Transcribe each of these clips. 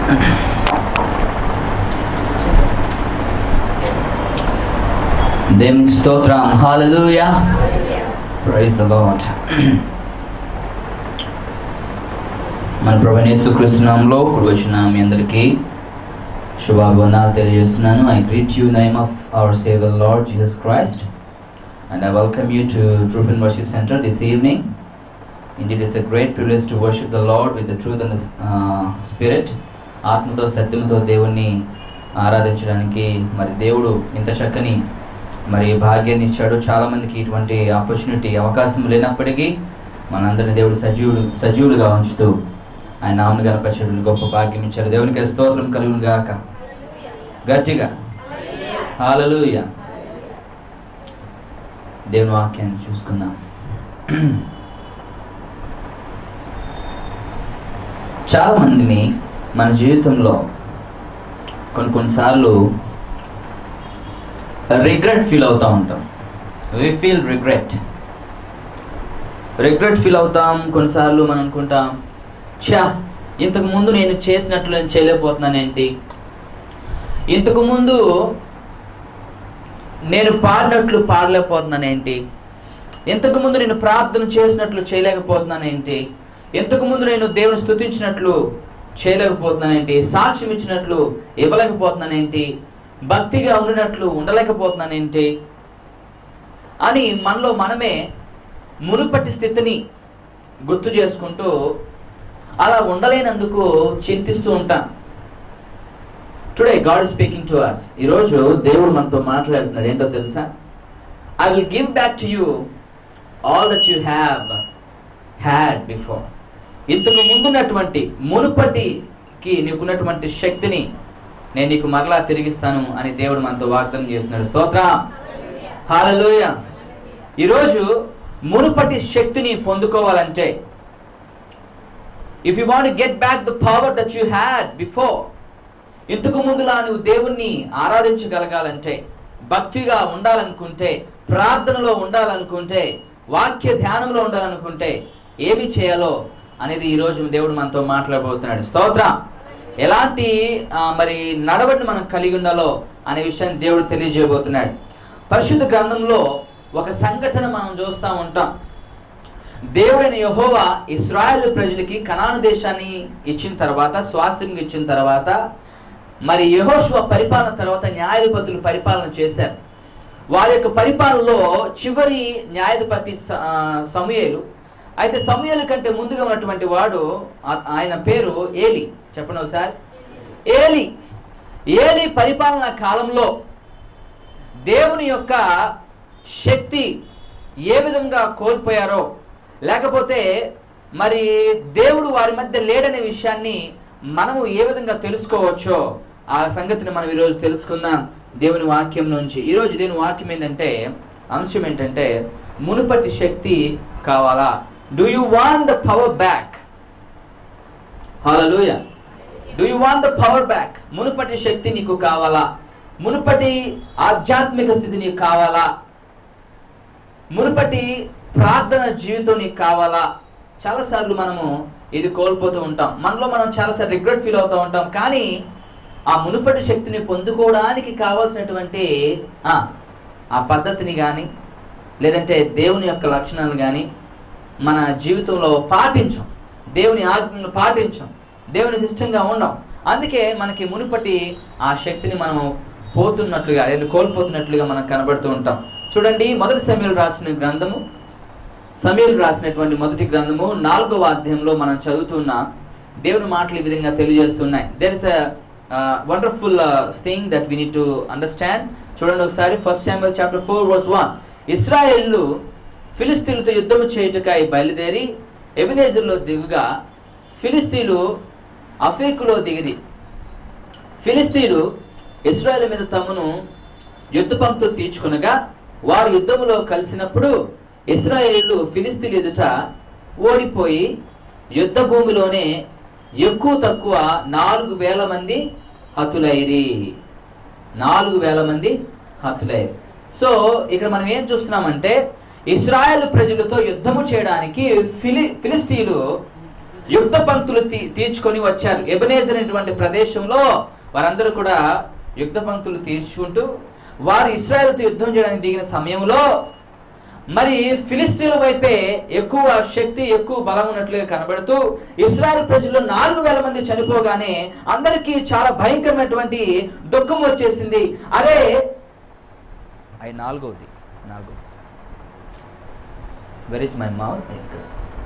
దేవునికి స్తోత్రం హాలూయా praise the lord మన ప్రభనేసు కృష్ణంలో ఇప్పుడు వచ్చిన మీ అందరికీ శుభాభవనాలు తెలియజేస్తున్నాను I greet you name of our saviour Lord Jesus Christ and I welcome you to truth and worship centre this evening Indeed, it's a great privilege to worship the Lord with the truth and the uh, spirit. ఆత్మతో సత్యంతో దేవుణ్ణి ఆరాధించడానికి మరి దేవుడు ఇంత చక్కని మరి భాగ్యాన్ని ఇచ్చాడు చాలామందికి ఇటువంటి ఆపర్చునిటీ అవకాశం లేనప్పటికీ మనందరిని దేవుడు సజీవుడు సజీవుడుగా ఉంచుతూ ఆయన నామను గణపరచడం గొప్ప భాగ్యం ఇచ్చాడు దేవునికి స్తోత్రం కలుగును గాక గట్టిగా హాలలుయ దేవుని వాక్యాన్ని చూసుకుందాం చాలా మందిని మన జీవితంలో కొన్ని కొన్నిసార్లు రిగ్రెట్ ఫీల్ అవుతూ ఉంటాం we feel regret regret feel అవుతాం కొన్నిసార్లు మనం అనుకుంటాం ఛా ఇంతకు ముందు నేను చేసినట్లు నేను చేయలేకపోతున్నాను ఏంటి ఇంతకు ముందు నేను పాడినట్లు పాడలేకపోతున్నాను ఏంటి ఇంతకు ముందు నేను ప్రార్థన చేసినట్లు చేయలేకపోతున్నాను ఏంటి ఇంతకు ముందు నేను దేవుని స్థుతించినట్లు చేయలేకపోతున్నానేంటి సాక్ష్యం ఇచ్చినట్లు ఇవ్వలేకపోతున్నానేంటి భక్తిగా ఉండినట్లు ఉండలేకపోతున్నానేంటి అని మనలో మనమే మునుపటి స్థితిని గుర్తు చేసుకుంటూ అలా ఉండలేనందుకు చింతిస్తూ ఉంటాం today God speaking to us ఈరోజు దేవుడు మనతో మాట్లాడుతున్నాడు ఏంటో తెలుసా I will give back to you all that you have had before ఇంతకు ముందున్నటువంటి మునుపటికి నీకున్నటువంటి శక్తిని నేను నీకు మరలా తిరిగిస్తాను అని దేవుడు మనతో వాగ్దానం చేస్తున్నాడు స్తోత్ర హాలలోయ ఈరోజు మునుపటి శక్తిని పొందుకోవాలంటే if you want get back the power that you had before ఇంతకు ముందులా నువ్వు దేవుణ్ణి ఆరాధించగలగాలంటే భక్తిగా ఉండాలనుకుంటే ప్రార్థనలో ఉండాలనుకుంటే వాక్య ధ్యానంలో ఉండాలనుకుంటే ఏమి చేయాలో అనేది ఈరోజు దేవుడు మనతో మాట్లాడబోతున్నాడు స్తోత్ర ఎలాంటి ఆ, మరి నడవడిని మనం కలిగి ఉండాలో అనే విషయాన్ని దేవుడు తెలియజేయబోతున్నాడు పరిశుద్ధ గ్రంథంలో ఒక సంఘటన మనం చూస్తూ ఉంటాం దేవుడైన యహోవా ఇస్రాయేల్ ప్రజలకి కనాను దేశాన్ని ఇచ్చిన తర్వాత స్వాస్థ్యంగా ఇచ్చిన తర్వాత మరి యహోష్వ పరిపాలన తర్వాత న్యాయాధిపతులు పరిపాలన చేశారు వారి యొక్క పరిపాలనలో చివరి న్యాయాధిపతి స- ఆ, సమూయేలు అయితే సమూయేలు కంటే ముందుగా ఉన్నటువంటి వాడు ఆ- ఆయన పేరు ఏలి చెప్పండి ఒకసారి ఏలి ఏలి పరిపాలన కాలంలో దేవుని యొక్క శక్తి ఏ విధంగా కోల్పోయారో లేకపోతే మరి దేవుడు వారి మధ్య లేడనే విషయాన్ని మనము ఏ విధంగా తెలుసుకోవచ్చో ఆ సంగతిని మనం ఈరోజు తెలుసుకుందాం దేవుని వాక్యం నుంచి ఈరోజు దేవుని వాక్యం ఏంటంటే అంశం ఏంటంటే మునుపటి శక్తి కావాలా do you want the power back హల్లెలూయా do you want the power back మునుపటి శక్తి నీకు కావాలా మునుపటి ఆధ్యాత్మిక స్థితి నీకు కావాలా మునుపటి ప్రార్థన జీవితం నీకు కావాలా చాలాసార్లు మనము ఇది కోల్పోతూ ఉంటాం మనలో మనం చాలాసార్లు రిగ్రెట్ ఫీల్ అవుతూ ఉంటాం కానీ ఆ మునుపటి శక్తిని పొందుకోవడానికి కావాల్సినటువంటి ఆ, ఆ పద్ధతిని కానీ లేదంటే దేవుని యొక్క లక్షణాలు కానీ మన జీవితంలో పాటించం దేవుని ఆజ్ఞలను పాటించం దేవునికి ఇష్టంగా ఉండం అందుకే మనకి మునుపటి ఆ శక్తిని మనం పోతున్నట్లుగా లేదా కోల్పోతున్నట్లుగా మనం కనబడుతూ ఉంటాం చూడండి మొదటి సమయంలో రాసిన గ్రంథము సమయంలో రాసినటువంటి మొదటి గ్రంథము నాలుగవ అధ్యాయంలో మనం చదువుతున్న దేవుని మాటలు ఈ విధంగా తెలియజేస్తున్నాయి there is a wonderful thing that we need to understand చూడండి ఒకసారి first Samuel chapter four verse one ఇస్రాయేళ్లు ఫిలిస్తీన్లతో యుద్ధము చేయుటకై బయలుదేరి ఎబినేజర్లో దిగుగా ఫిలిస్తీన్లు అఫేకులో దిగిరి ఫిలిస్తీన్లు ఇస్రాయేల్ మీద తమను యుద్ధ పంక్తులు తీర్చుకునగా వారు యుద్ధములో కలిసినప్పుడు ఇస్రాయేలీలు ఫిలిస్తీన్ ఎదుట ఓడిపోయి యుద్ధ భూమిలోనే ఎక్కువ తక్కువ నాలుగు వేల మంది హతులైరి నాలుగు వేల మంది హతులైరి సో ఇక్కడ మనం ఏం చూస్తున్నామంటే ఇస్రాయేల్ ప్రజలతో యుద్ధము చేయడానికి ఫిలి ఫిలిస్తీన్లు యుద్ధ పంక్తులు తీ తీర్చుకొని వచ్చారు ఎబనేజర్ అనేటువంటి ప్రదేశంలో వారందరూ కూడా యుద్ధ పంక్తులు తీర్చుకుంటూ వారు ఇస్రాయేల్తో యుద్ధం చేయడానికి దిగిన సమయంలో మరి ఫిలిస్తీన్ల వైపే ఎక్కువ శక్తి ఎక్కువ బలం ఉన్నట్లుగా కనబడుతూ ఇస్రాయల్ ప్రజలు నాలుగు వేల మంది చనిపోగానే అందరికీ చాలా భయంకరమైనటువంటి దుఃఖం వచ్చేసింది అరే అవి నాలుగోది నాలుగో వెర్ ఇస్ మై మౌత్ ఇక్కడ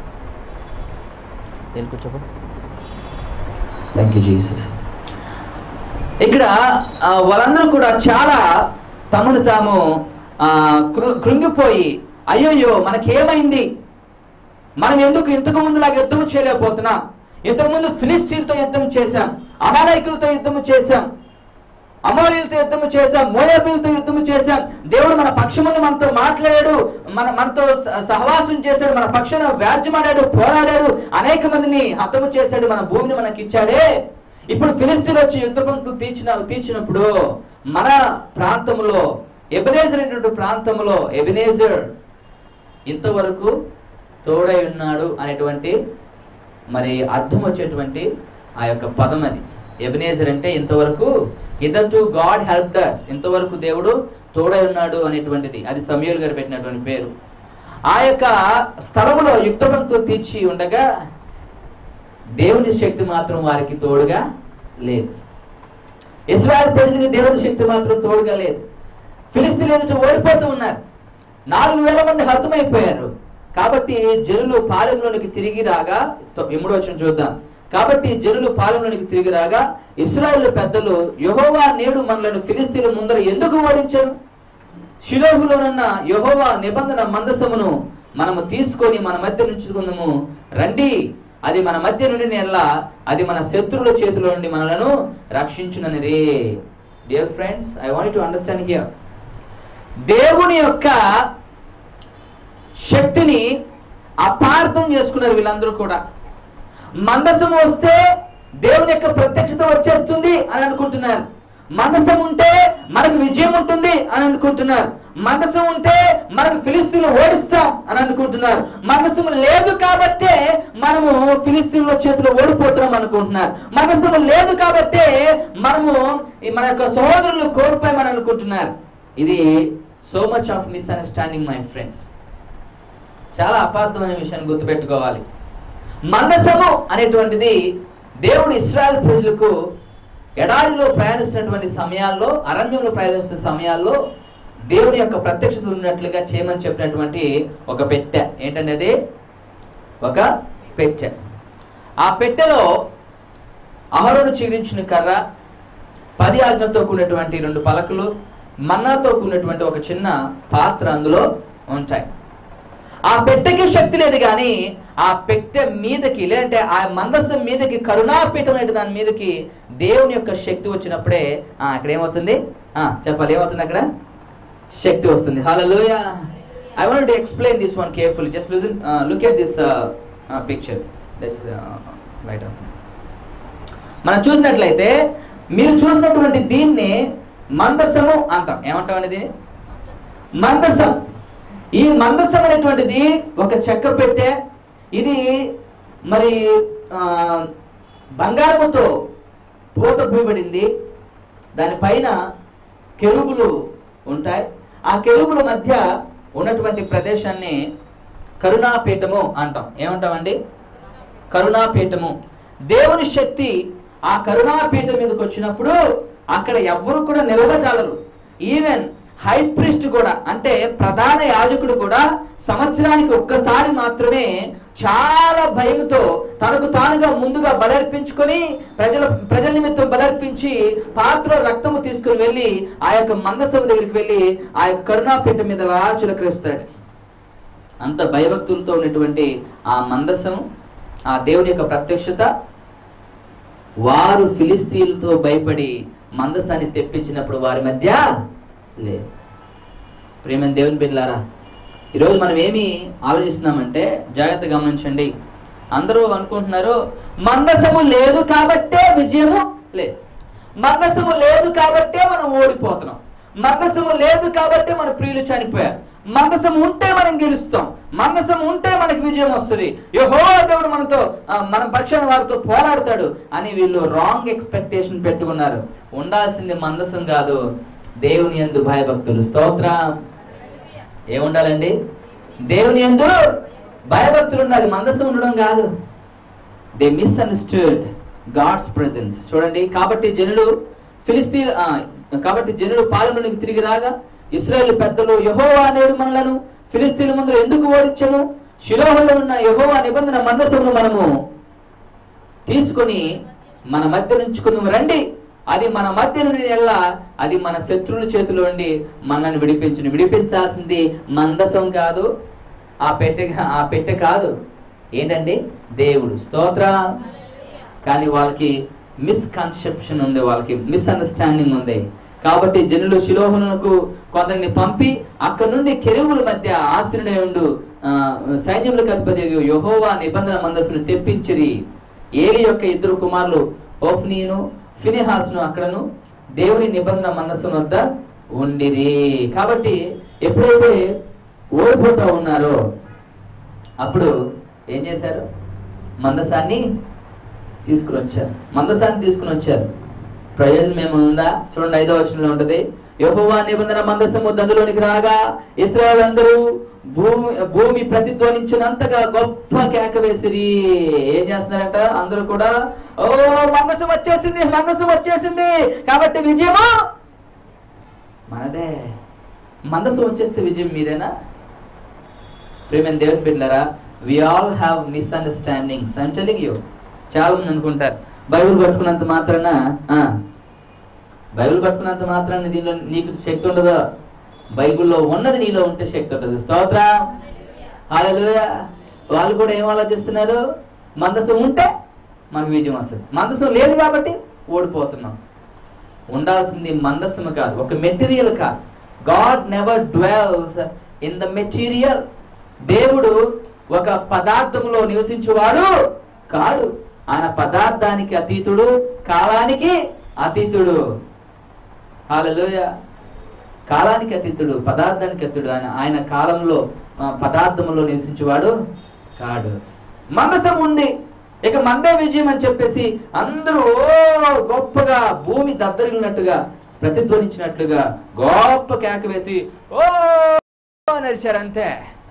ఏం కూర్చోపడు థ్యాంక్ యూ జీసస్ ఇక్కడ ఆ, వాళ్ళందరూ కూడా చాలా తమను తాము ఆ, కృ- కృంగిపోయి అయ్యయ్యో మనకేమైంది మనం ఎందుకు ఇంతకు ముందులాగా యుద్ధం చేయలేకపోతున్నాం ఇంతకుముందు ఫిలిస్తీన్తో యుద్ధం చేశాం అమాలయకులతో యుద్ధం చేశాం అమోరీలతో యుద్ధం చేశాం మోయాబీలతో యుద్ధం చేశాం దేవుడు మన పక్షమును మనతో మాట్లాడాడు మన మనతో స- సహవాసం చేశాడు మన పక్షాన వ్యాజ్యమాడాడు పోరాడాడు అనేక మందిని హతము చేశాడు మన భూమిని మనకి ఇచ్చాడే ఇప్పుడు ఫిలిస్తీన్ వచ్చి యుద్ధ పంక్తులు తీర్చిన తీర్చినప్పుడు మన ప్రాంతంలో ఎబినేజర్ అనేటువంటి ప్రాంతంలో ఎబినేజర్ ఇంతవరకు తోడై ఉన్నాడు అనేటువంటి మరి అర్థం వచ్చేటువంటి ఆ యొక్క పదం అది ఎబినేజర్ అంటే ఇంతవరకు hitherto God helped us ఇంతవరకు దేవుడు తోడై ఉన్నాడు అనేటువంటిది అది సమీయులు గారు పెట్టినటువంటి పేరు ఆ యొక్క స్థలములో యుద్ధ పంక్తులు తీర్చి ఉండగా దేవుని శక్తి మాత్రం వారికి తోడుగా లేదు ఇస్రాయల్ ప్రజలకి దేవుని శక్తి మాత్రం తోడుగా లేదు ఫిలిస్తీన్ల నుంచి ఓడిపోతూ ఉన్నారు నాలుగు వేల మంది హతమైపోయారు కాబట్టి జనులు పాలెంలోనికి తిరిగి రాగా ఎముడు వచ్చిన చూద్దాం కాబట్టి జనులు పాలెంలోనికి తిరిగి రాగా ఇస్రాయేల్ పెద్దలు యెహోవా నేడు మనలను ఫిలిస్తీన్ల ముందర ఎందుకు ఓడించారు షిలోహులోనున్న యెహోవా నిబంధన మందసమును మనము తీసుకొని మన మధ్య నుంచుకుందాము రండి అది మన మధ్య నుండి నెల అది మన శత్రువుల చేతిలో నుండి మనలను రక్షించునని రే dear friends I want to understand here దేవుని యొక్క శక్తిని అపార్థం చేసుకున్నారు వీళ్ళందరూ కూడా మందసం వస్తే దేవుని యొక్క ప్రత్యక్షత వచ్చేస్తుంది అని అనుకుంటున్నారు మందసం ఉంటే మనకు విజయం ఉంటుంది అని అనుకుంటున్నారు మందసం ఉంటే మనకు ఫిలిస్తీన్లు ఓడిస్తాం అని అనుకుంటున్నారు మందసం లేదు కాబట్టే మనము ఫిలిస్తీన్ల చేతిలో ఓడిపోతున్నాం అనుకుంటున్నారు మందసం లేదు కాబట్టే మనము ఈ మన యొక్క సహోదరులు కోల్పోయామని అనుకుంటున్నారు ఇది so much of misunderstanding my friends చాలా అపార్థమైన విషయాన్ని గుర్తుపెట్టుకోవాలి మందసము అనేటువంటిది దేవుడు ఇస్రాయల్ ప్రజలకు ఎడారిలో ప్రయాణిస్తున్నటువంటి సమయాల్లో అరణ్యంలో ప్రయాణిస్తున్న సమయాల్లో దేవుని యొక్క ప్రత్యక్షత ఉన్నట్లుగా చేయమని చెప్పినటువంటి ఒక పెట్టె ఏంటంటే అది ఒక పెట్టె ఆ పెట్టెలో అహరోను చిగురించిన కర్ర పది ఆజ్ఞలతో కూడినటువంటి రెండు పలకలు మన్నాతో కూడినటువంటి ఒక చిన్న పాత్ర అందులో ఉంటాయి ఆ పెట్టెకి శక్తి లేదు కానీ ఆ పెట్టె మీదకి లేదంటే ఆ మందస్సం మీదకి కరుణాపీఠం అనే దాని మీదకి దేవుని యొక్క శక్తి వచ్చినప్పుడే ఆ, అక్కడ ఏమవుతుంది ఆ, చెప్పాలి ఏమవుతుంది అక్కడ శక్తి వస్తుంది హలోయ I want to explain this one careful just listen look at this picture right మనం చూసినట్లయితే మీరు చూసినటువంటి దీన్ని మందసము అంటాం ఏమంటాం అనేది మందసం ఈ మందసం అనేటువంటిది ఒక చెక్క పెట్టె ఇది మరి ఆ, బంగారముతో పూత పూయబడింది దానిపైన కెరుబులు ఉంటాయి ఆ కెరుబుల మధ్య ఉన్నటువంటి ప్రదేశాన్ని కరుణాపీఠము అంటాం ఏమంటామండి కరుణాపీఠము దేవుని శక్తి ఆ కరుణాపీఠం మీదకి వచ్చినప్పుడు అక్కడ ఎవ్వరు కూడా నిలవజాలరు ఈవెన్ హై ప్రిస్ట్ కూడా అంటే ప్రధాన యాజకుడు కూడా సంవత్సరానికి ఒక్కసారి మాత్రమే చాలా భయంతో తనకు తానుగా ముందుగా బలర్పించుకొని ప్రజల ప్రజల నిమిత్తం బలర్పించి పాత్ర రక్తము తీసుకుని వెళ్ళి ఆ యొక్క మందసం దగ్గరికి వెళ్ళి ఆ యొక్క కరుణాపీఠం మీద అలా చిలకరిస్తాడు అంత భయభక్తులతో ఉన్నటువంటి ఆ మందసం ఆ దేవుని యొక్క ప్రత్యక్షత వారు ఫిలిస్తీన్లతో భయపడి మందసాన్ని తెప్పించినప్పుడు వారి మధ్య లేదు ప్రేమ దేవుని బిడ్డలారా ఈరోజు మనం ఏమి ఆలోచిస్తున్నామంటే జాగ్రత్త గమనించండి అందరూ అనుకుంటున్నారు మందసము లేదు కాబట్టే విజయము లేదు మందసము లేదు కాబట్టే మనం ఓడిపోతున్నాం మందసము లేదు కాబట్టే మన ప్రియులు చనిపోయారు మందసం ఉంటే మనం గెలుస్తాం మందసం ఉంటే మనకి విజయం వస్తుంది యహో దేవుడు మనతో ఆ, మన పక్షాన వారితో పోరాడతాడు అని వీళ్ళు రాంగ్ ఎక్స్పెక్టేషన్ పెట్టుకున్నారు ఉండాల్సింది మందసం కాదు దేవుని ఎందు భయభక్తులు స్తోత్రం ఏముండాలండి దేవుని ఎందు భయభక్తులు ఉండాలి మందసం ఉండడం కాదు దే మిస్అండర్స్టూడ్ గాడ్స్ ప్రెసెన్స్ చూడండి కాబట్టి జనులు ఫిలిస్తీ ఆ, కాబట్టి జనులు పాలనలోకి తిరిగి రాగా ఇస్రాయేల్ పెద్దలు యహోవా నేడు మనలను ఫిలిస్తీన్ల ముందు ఎందుకు ఓడించను శిలోహంలో ఉన్న యహోవా నిబంధన మందసమును మనము తీసుకొని మన మధ్య నుంచుకుని రండి అది మన మధ్య నుండి ఎల్లా అది మన శత్రువుల చేతిలో ఉండి మనల్ని విడిపించును విడిపించాల్సింది మందసం కాదు ఆ పెట్టె ఆ పెట్టె కాదు ఏంటండి దేవుడు స్తోత్ర కానీ వాళ్ళకి మిస్కన్సెప్షన్ ఉంది వాళ్ళకి మిస్అండర్స్టాండింగ్ ఉంది కాబట్టి జనులు శిలోహునకు కొందరిని పంపి అక్కడ నుండి కెరువుల మధ్య ఆశ్రయుడై ఉండు ఆ, సైన్యములకు అధిపతి యహోవా నిబంధన మందస్సును తెప్పించిరి ఏలి యొక్క ఇద్దరు కుమారులు ఓఫ్నీను ఫినిహాస్ను అక్కడను దేవుని నిబంధన మందస్సు వద్ద ఉండిరి కాబట్టి ఎప్పుడైతే ఓడిపోతా ఉన్నారో అప్పుడు ఏం చేశారు మందసాన్ని తీసుకుని వచ్చారు మందసాన్ని తీసుకుని వచ్చారు ప్రయోజనం ఏమైనా ఉందా చూడండి ఐదో వచనంలో ఉంటది యెహోవా నిబంధన మందసము దండులోనికి రాగా ఇస్రాయల్ అందరూ భూమి భూమి ప్రతిధ్వనించినంతగా గొప్ప కేక వేసిరి ఏం చేస్తున్నారంట అందరూ కూడా ఓ మందసం వచ్చేసింది మందసం వచ్చేసింది కాబట్టి విజయమా మనదే మందసం వచ్చేస్తే విజయం మీదేనా ప్రేమైన దేవుని బిడ్డలారా we all have misunderstandings I'm telling you చాలా మంది అనుకుంటారు బైబిల్ పట్టుకున్నంత మాత్రాన ఆ, బైబిల్ పట్టుకున్నంత మాత్రాన దీనిలో నీకు శక్తి ఉండదు బైబిల్లో ఉన్నది నీలో ఉంటే శక్తి ఉంటుంది స్తోత్ర హల్లెలూయా వాళ్ళు కూడా ఏం ఆలోచిస్తున్నారు మందసం ఉంటే మాకు విజయం వస్తుంది మందసం లేదు కాబట్టి ఓడిపోతున్నాం ఉండాల్సింది మందస్సము కాదు ఒక మెటీరియల్ కాదు God never dwells in the material దేవుడు ఒక పదార్థంలో నివసించువాడు కాడు ఆయన పదార్థానికి అతీతుడు కాలానికి అతీతుడు హాలలోయ కాలానికి అతీతుడు పదార్థానికి అతీతుడు ఆయన ఆయన కాలంలో ఆ, పదార్థంలో నివసించేవాడు కాడు మందసం ఉంది ఇక మందే విజయం అని చెప్పేసి అందరూ ఓ గొప్పగా భూమి దద్దరిల్లినట్టుగా ప్రతిధ్వనించినట్లుగా గొప్ప కేక వేసి ఓ నరిచారు అంతే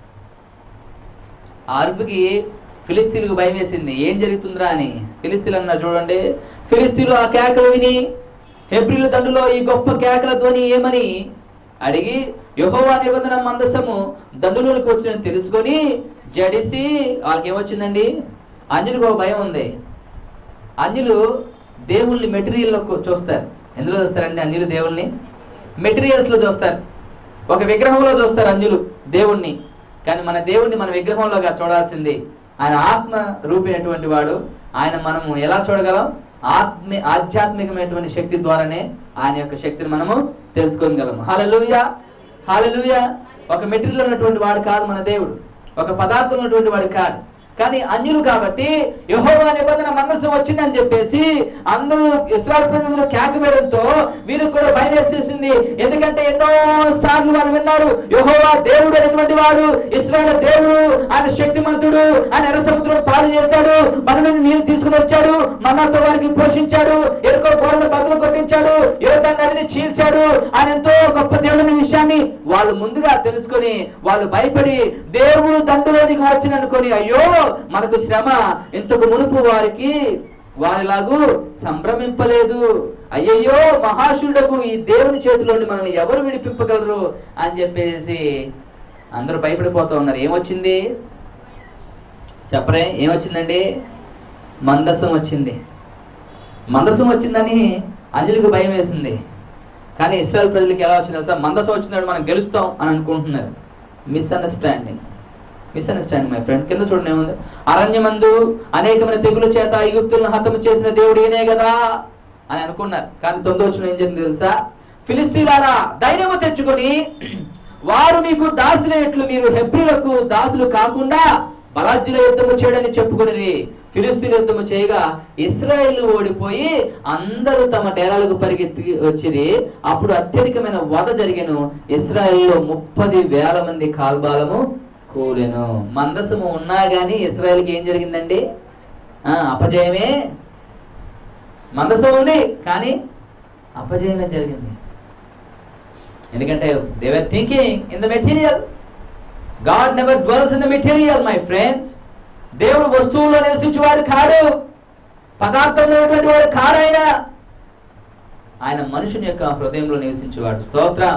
ఆ అరుపుకి ఫిలిస్తీన్లకు భయం వేసింది ఏం జరుగుతుందిరా అని ఫిలిస్తీన్లు అన్నారు చూడండి ఫిలిస్తీన్లు ఆ కేకలు విని హెబ్రిల్ దండులో ఈ గొప్ప కేకల ధ్వని ఏమని అడిగి యెహోవా నిబంధన మందసము దండులోనికి వచ్చిన తెలుసుకొని జడిసి వాళ్ళకి ఏమొచ్చిందండి అంజులకు ఒక భయం ఉంది అన్యులు దేవుల్ని మెటీరియల్లో చూస్తారు ఎందులో చూస్తారండి అన్యులు దేవుల్ని మెటీరియల్స్లో చూస్తారు ఒక విగ్రహంలో చూస్తారు అన్యులు దేవుణ్ణి కానీ మన దేవుణ్ణి మన విగ్రహంలోగా చూడాల్సింది ఆయన ఆత్మ రూపైనటువంటి వాడు ఆయన మనము ఎలా చూడగలం ఆత్మ ఆధ్యాత్మికమైనటువంటి శక్తి ద్వారానే ఆయన యొక్క శక్తిని మనము తెలుసుకోగలము హాలలుయ హాలలుయ ఒక మెటీరియల్ ఉన్నటువంటి వాడు కాదు మన దేవుడు ఒక పదార్థం ఉన్నటువంటి వాడు కాదు కానీ అన్యులు కాబట్టి యెహోవా నిబంధన మందసం వచ్చిందని చెప్పేసి అందరూ ఇస్రాయల్ ప్రజలు కేక వేయడంతో వీరికి కూడా భయం వేసేసింది ఎందుకంటే ఎన్నో సార్లు వాళ్ళు విన్నారు యెహోవా దేవుడు అనేటువంటి వాడు ఇస్రాయల్ దేవుడు ఆయన శక్తిమంతుడు ఆయన ఎర్ర సముద్రం పాలు చేశాడు మన నుండి నీళ్ళు తీసుకుని వచ్చాడు మనతో వారికి పోషించాడు ఎరుకో గోడలు బదులు కొట్టించాడు యువత నదిని చీల్చాడు ఆయన ఎంతో గొప్ప దేవుడు అనే విషయాన్ని వాళ్ళు ముందుగా తెలుసుకొని వాళ్ళు భయపడి దేవుడు దండులోనికి వచ్చిన అనుకొని అయ్యో మనకు శ్రమ ఇంతకు మునుపు వారికి వారిలాగు సంభ్రమింపలేదు అయ్యయ్యో మహాశుడకు ఈ దేవుని చేతిలోని మనల్ని ఎవరు విడిపింపగలరు అని చెప్పేసి అందరూ భయపడిపోతూ ఉన్నారు ఏమొచ్చింది చెప్పరే ఏమొచ్చిందండి మందసం వచ్చింది మందసం వచ్చిందని అంజలికి భయం వేసింది కానీ ఇస్రాయల్ ప్రజలకి ఎలా వచ్చింది తెలుసా మందసం వచ్చిందని మనం గెలుస్తాం అని అనుకుంటున్నారు మిస్అండర్స్టాండింగ్ మిస్అండర్స్టాండింగ్ మై ఫ్రెండ్ కింద చూడండి ఏముంది అరణ్యమందు అనేకమైన తెగుల చేత ఐగుప్తులను హతము చేసిన దేవుడు ఈయనే కదా అని అనుకున్నారు కానీ తొమ్మిది వచ్చిన ఏం జరిగింది తెలుసా ఫిలిస్తీన్లారా ధైర్యము తెచ్చుకొని వారు మీకు దాసులైనట్లు మీరు హెబ్రిలకు దాసులు కాకుండా బలాద్యుల యుద్ధము చేయడని చెప్పుకుని ఫిలిస్తీన్ యుద్ధము చేయగా ఇస్రాయేల్ ఓడిపోయి అందరూ తమ డేరాలకు పరిగెత్తి వచ్చిరి అప్పుడు అత్యధికమైన వధ జరిగెను ఇస్రాయేల్లో ముప్పది వేల మంది కాల్బాలము కూలెను మందసము ఉన్నా గానీ ఇస్రాయేల్కి ఏం జరిగిందండి ఆ, అపజయమే మందసం ఉంది కానీ అపజయమే జరిగింది ఎందుకంటే they were thinking in the material God never dwells in the material my friends దేవుడు వస్తువుల్లో నివసించేవాడు కాడు పదార్థంలో ఉన్నటువంటి వాడు కాడు ఆయన ఆయన మనుషుని యొక్క హృదయంలో నివసించేవాడు స్తోత్రం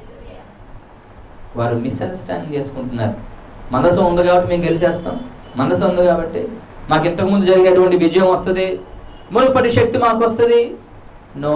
వారు మిస్అండర్స్టాండింగ్ చేసుకుంటున్నారు మనసం ఉంది కాబట్టి మేము గెలిచేస్తాం మనసు ఉంది కాబట్టి మాకు ఇంతకుముందు జరిగేటువంటి విజయం వస్తుంది మునుపటి శక్తి మాకు వస్తుంది నో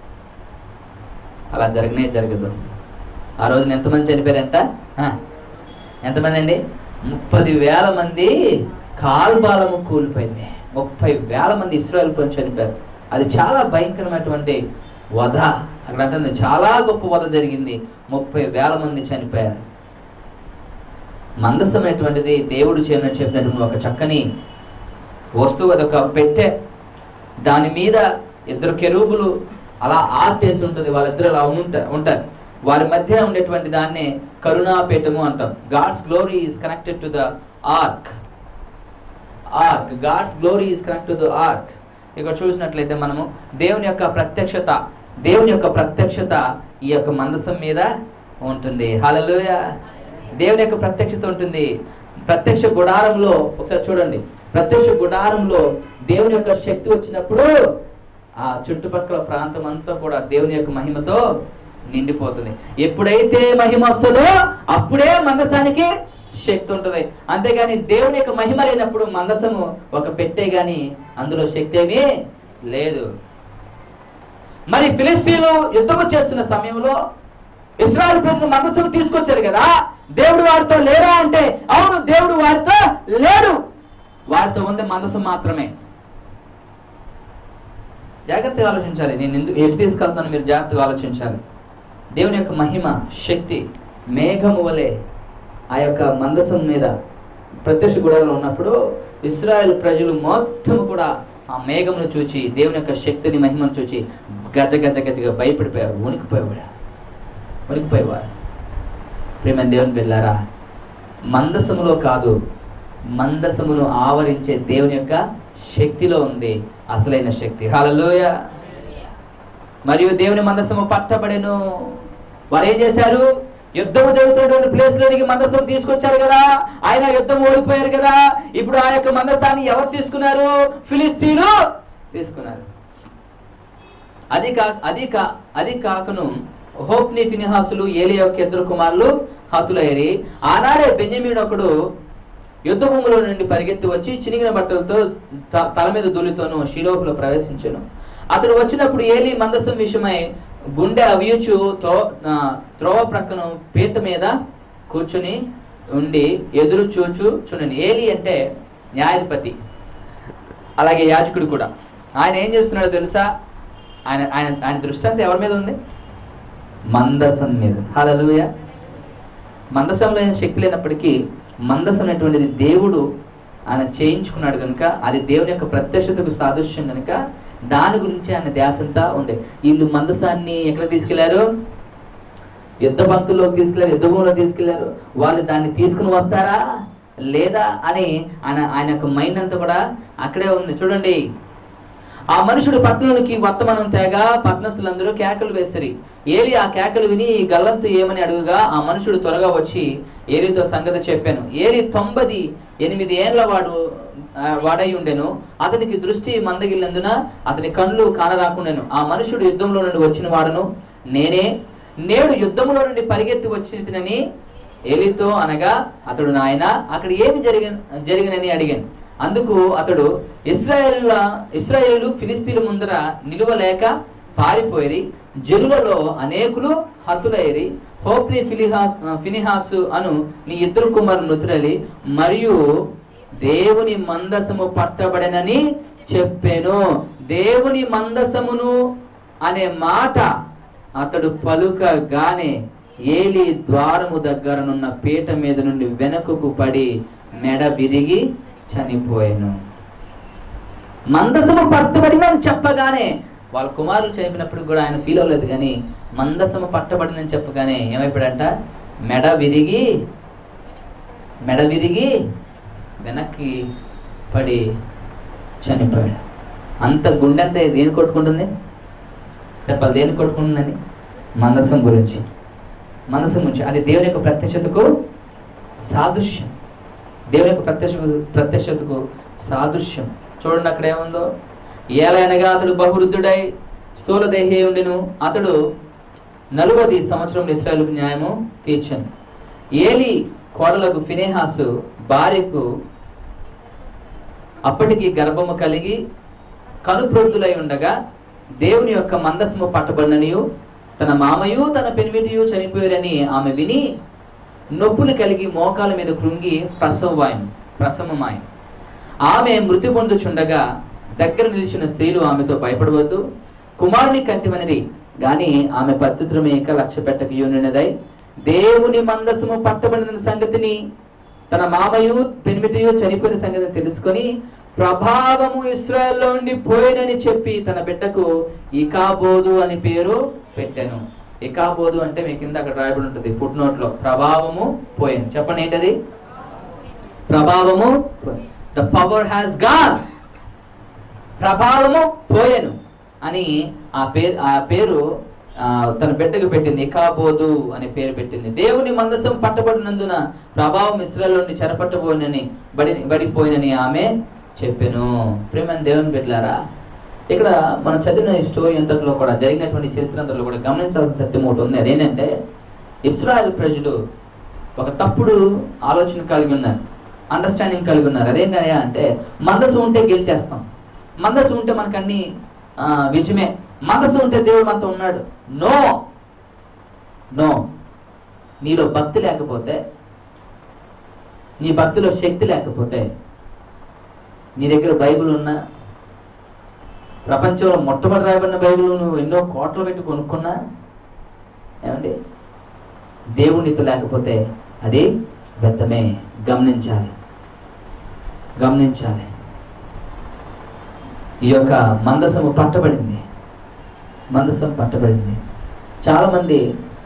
అలా జరగనే జరగదు ఆ రోజున ఎంతమంది చనిపోయారంట ఆ, ఎంతమంది అండి ముప్పది వేల మంది కాల్బాలము కూలిపోయింది ముప్పై వేల మంది ఇస్రాయల్ పని చనిపోయారు అది చాలా భయంకరమైనటువంటి వధ అక్కడ అంటుంది చాలా గొప్ప వధ జరిగింది ముప్పై వేల మంది చనిపోయారు మందసమైనటువంటిది దేవుడు చేయమని చెప్పినటువంటి ఒక చక్కని వస్తువు అదొక పెట్టె దాని మీద ఇద్దరు కెరూబులు అలా ఆర్టేసి ఉంటుంది వాళ్ళిద్దరు అలా ఉంటా- ఉంటారు వారి మధ్య ఉండేటువంటి దాన్ని కరుణాపీఠము అంటాం God's glory is connected to the ark ark God's glory is connected to the ark ఇక్కడ చూసినట్లయితే మనము దేవుని యొక్క ప్రత్యక్షత దేవుని యొక్క ప్రత్యక్షత ఈ యొక్క మందసం మీద ఉంటుంది హల్లెలూయ దేవుని యొక్క ప్రత్యక్షత ఉంటుంది ప్రత్యక్ష గుడారంలో ఒకసారి చూడండి ప్రత్యక్ష గుడారంలో దేవుని యొక్క శక్తి వచ్చినప్పుడు ఆ చుట్టుపక్కల ప్రాంతం అంతా కూడా దేవుని యొక్క మహిమతో నిండిపోతుంది ఎప్పుడైతే మహిమ వస్తుందో అప్పుడే మందసానికి శక్తి ఉంటుంది అంతేగాని దేవుని యొక్క మహిమ లేనప్పుడు మందసము ఒక పెట్టే గాని అందులో శక్తి ఏమీ లేదు మరి ఫిలిస్తీన్లు యుద్ధము చేస్తున్న సమయంలో ఇస్రాయల్ ప్రజలు మందసం తీసుకొచ్చారు కదా దేవుడు వారితో లేరా అంటే అవును దేవుడు వారితో లేడు వారితో ఉంది మందసం మాత్రమే జాగ్రత్తగా ఆలోచించాలి నేను ఎందుకు ఎటు తీసుకెళ్తాను మీరు జాగ్రత్తగా ఆలోచించాలి దేవుని యొక్క మహిమ శక్తి మేఘము వలె ఆ యొక్క మందసం మీద ప్రత్యక్ష గుడారంలో ఉన్నప్పుడు ఇస్రాయల్ ప్రజలు మొత్తం కూడా ఆ మేఘమును చూచి దేవుని యొక్క శక్తిని మహిమను చూచి గజ గజ గజగా భయపడిపోయారు వణికిపోయేవాడు వణికిపోయేవారు ప్రేమ దేవుని వెళ్ళారా మందసములో కాదు మందసమును ఆవరించే దేవుని యొక్క శక్తిలో ఉంది అసలైన శక్తి హల్లెలూయ మరియు దేవుని మందసము పట్టబడెను వారు ఏం చేశారు యుద్ధము జరుగుతున్నటువంటి ప్లేస్ లోనికి మందసం తీసుకొచ్చారు కదా ఆయన యుద్ధం ఓడిపోయారు కదా ఇప్పుడు ఆ యొక్క మందసాన్ని ఎవరు తీసుకున్నారు ఫిలిస్తీన్లు తీసుకున్నారు అది కా అది కా అది కాకను హోప్ని ఫినిహాసులు ఏలి యొక్క ఇద్దరు కుమారులు హతులయ్యారి ఆనాడే బెంజమీన్ ఒకడు యుద్ధ భూమిలో నుండి పరిగెత్తి వచ్చి చినిగిన బట్టలతో త- తల మీద దులితోనూ శిలోపులో ప్రవేశించాను అతడు వచ్చినప్పుడు ఏలి మందసం విషయమై గుండె అవియుచు తో ఆ, త్రోవ ప్రక్కన పీట మీద కూర్చుని ఉండి ఎదురు చూచు చూడండి ఏలి అంటే న్యాయాధిపతి అలాగే యాజకుడు కూడా ఆయన ఏం చేస్తున్నాడో తెలుసా ఆయన ఆయన ఆయన దృష్టి అంతా ఎవరి మీద ఉంది మందసం మీద హల్లెలూయ మందసంలో ఏం శక్తి లేనప్పటికీ మందసం అనేటువంటిది దేవుడు ఆయన చేయించుకున్నాడు కనుక అది దేవుని యొక్క ప్రత్యక్షతకు సాదృశ్యం కనుక దాని గురించి ఆయన ధ్యాస అంతా ఉంది వీళ్ళు మందసాన్ని ఎక్కడ తీసుకెళ్లారు యుద్ధ పంక్తుల్లోకి తీసుకెళ్లారు యుద్ధ భూమిలో తీసుకెళ్లారు వాళ్ళు దాన్ని తీసుకుని వస్తారా లేదా అని ఆయన ఆయన యొక్క మైండ్ అంతా కూడా అక్కడే ఉంది చూడండి ఆ మనుషుడు పట్టణంలోకి వర్తమానం తేగా పట్టణస్థులందరూ కేకలు వేసిరి ఏలి ఆ కేకలు విని ఈ గల్లంతు ఏమని అడుగుగా ఆ మనుషుడు త్వరగా వచ్చి ఏలితో సంగతి చెప్పాను ఏలి తొంభది ఎనిమిది ఏండ్ల వాడు ఆ, వాడై ఉండెను అతనికి దృష్టి మందగిల్లందున అతని కళ్ళు కానరాకుండాను ఆ మనుషుడు యుద్ధంలో నుండి వచ్చిన వాడను నేనే నేడు యుద్ధంలో నుండి పరిగెత్తి వచ్చినని ఏలితో అనగా అతడు నాయన అక్కడ ఏమి జరిగిన జరిగినని అడిగాను అందుకు అతడు ఇస్రాయేల్ ఇస్రాయేలు ఫిలిస్తీన్ల ముందర నిలువలేక పారిపోయి జనులలో అనేకులు హతులైరి హోప్ని ఫిలిహాస్ ఫినిహాసు అను నీ ఇద్దరు కుమారులు మృతుడలి మరియు దేవుని మందసము పట్టబడనని చెప్పాను దేవుని మందసమును అనే మాట అతడు పలుకగానే ఏలి ద్వారము దగ్గరనున్న పీట మీద నుండి వెనకకు పడి మెడ విరిగి చనిపోయాను మందసము పట్టబడిందని చెప్పగానే వాళ్ళ కుమారులు చనిపోయినప్పుడు కూడా ఆయన ఫీల్ అవ్వలేదు కానీ మందసము పట్టబడిందని చెప్పగానే ఏమైపోయాడంట మెడ విరిగి మెడ విరిగి వెనక్కి పడి చనిపోయాడు అంత గుండె అంతా దేని కొట్టుకుంటుంది చెప్పాలి దేని కొట్టుకుంటుందని మందసం గురించి మనసు గురించి అది దేవుని యొక్క ప్రత్యక్షతకు సాదృశ్యం దేవుని యొక్క ప్రత్యక్ష ప్రత్యక్షతకు సాదృశ్యం చూడండి అక్కడ ఏముందో ఏలైనగా అతడు బహువృద్ధుడై స్థూల దేహే ఉండెను అతడు నలువది సంవత్సరం ఇస్రాయల్కు న్యాయము తీర్చను ఏలి కోడలకు ఫినేహాసు భార్యకు అప్పటికి గర్భము కలిగి కనుప్రొద్దులై ఉండగా దేవుని యొక్క మందస్ము పట్టబడిననియు తన మామయు తన పెనిమిటియు చనిపోయారని ఆమె విని నొప్పులు కలిగి మోకాల మీద కృంగి ప్రసవాయం ప్రసవమాయం ఆమె మృతి పొందుచుండగా దగ్గర నిలిచిన స్త్రీలు ఆమెతో భయపడవద్దు కుమారుని కంటివనిరి గాని ఆమె పద్ధతులమేక లక్ష్య పెట్టక యూనినదై దేవుని మందసము పట్టబడిన సంగతిని తన మామయు పెనిమిటియు చనిపోయిన సంగతిని తెలుసుకొని ప్రభావము ఇస్రాయల్లో నుండి పోయినని చెప్పి తన బిడ్డకు ఇకాబోదు అని పేరు పెట్టాను ఇకాబోదు అంటే మీ కింద అక్కడ రాయబడి ఉంటుంది ఫుట్ నోట్ లో ప్రభావము పోయాను చెప్పండి ఏంటది ప్రభావము ద పవర్ హ్యాస్ గాన్ ప్రభావము పోయెను అని ఆ పేరు ఆ పేరు ఆ, తన బిడ్డకు పెట్టింది ఇకాబోదు అనే పేరు పెట్టింది దేవుని మందసం పట్టబడినందున ప్రభావం ఇస్రాయల్ నుండి చెరపట్టబోనని బడి బడిపోయినని ఆమె చెప్పెను ప్రేమ దేవుని బిడ్డలారా ఇక్కడ మనం చదివిన ఈ స్టోరీ అంతట్లో కూడా జరిగినటువంటి చరిత్ర అంతట్లో కూడా గమనించాల్సిన సత్యం ఒకటి ఉంది అదేంటంటే ఇస్రాయల్ ప్రజలు ఒక తప్పుడు ఆలోచన కలిగి ఉన్నారు అండర్స్టాండింగ్ కలిగి ఉన్నారు అదేంటయ్యా అంటే మందసు ఉంటే గెలిచేస్తాం మందసు ఉంటే మనకు అన్ని ఆ, విజయమే మనసు ఉంటే దేవుడు మనతో ఉన్నాడు నో నో నీలో భక్తి లేకపోతే నీ భక్తిలో శక్తి లేకపోతే నీ దగ్గర బైబిల్ ఉన్నా ప్రపంచంలో మొట్టమొదటి రాయబడిన బైబిల్ నువ్వు ఎన్నో కోట్లు పెట్టి కొనుక్కున్నా ఏమండి దేవుడు నీతో లేకపోతే అది వ్యర్థమే గమనించాలి గమనించాలి ఈ యొక్క మందసము పట్టబడింది మందసం పట్టబడింది చాలామంది